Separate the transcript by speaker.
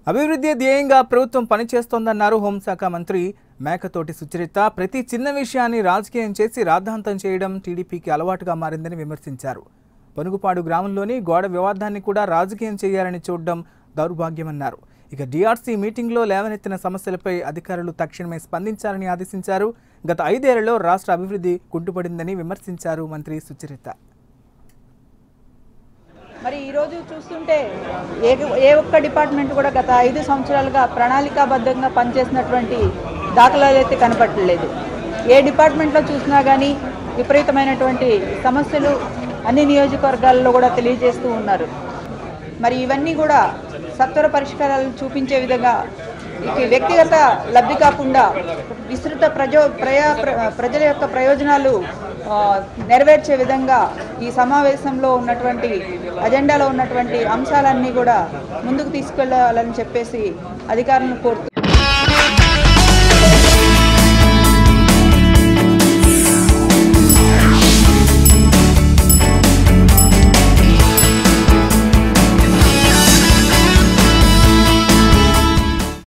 Speaker 1: అభివృద్ధి ధ్యేయంగా ప్రభుత్వం పనిచేస్తోందన్నారు హోంశాఖ మంత్రి మేకతోటి సుచరిత ప్రతి చిన్న విషయాన్ని రాజకీయం చేసి రాద్ధాంతం చేయడం టీడీపీకి అలవాటుగా మారిందని విమర్శించారు పనుగుపాడు గ్రామంలోని గోడ వివాదాన్ని కూడా రాజకీయం చేయాలని చూడడం దౌర్భాగ్యమన్నారు ఇక డిఆర్సీ మీటింగ్లో లేవనెత్తిన సమస్యలపై అధికారులు తక్షణమే స్పందించాలని ఆదేశించారు గత ఐదేళ్లలో రాష్ట్ర అభివృద్ధి కుంటుపడిందని విమర్శించారు మంత్రి సుచరిత
Speaker 2: మరి ఈరోజు చూస్తుంటే ఏ ఏ ఒక్క డిపార్ట్మెంట్ కూడా గత ఐదు సంవత్సరాలుగా ప్రణాళికాబద్ధంగా పనిచేసినటువంటి దాఖలాలు అయితే కనపడలేదు ఏ డిపార్ట్మెంట్లో చూసినా కానీ విపరీతమైనటువంటి సమస్యలు అన్ని నియోజకవర్గాల్లో కూడా తెలియజేస్తూ ఉన్నారు మరి ఇవన్నీ కూడా సత్వర పరిష్కారాలు చూపించే విధంగా ఇక వ్యక్తిగత లబ్ధి కాకుండా విస్తృత ప్రజో ప్రయా ప్ర- ప్రజల యొక్క ప్రయోజనాలు ఆ, నెరవేర్చే విధంగా ఈ సమావేశంలో ఉన్నటువంటి అజెండాలో ఉన్నటువంటి అంశాలన్నీ కూడా ముందుకు తీసుకెళ్లాలని చెప్పేసి అధికారులను కోరుతూ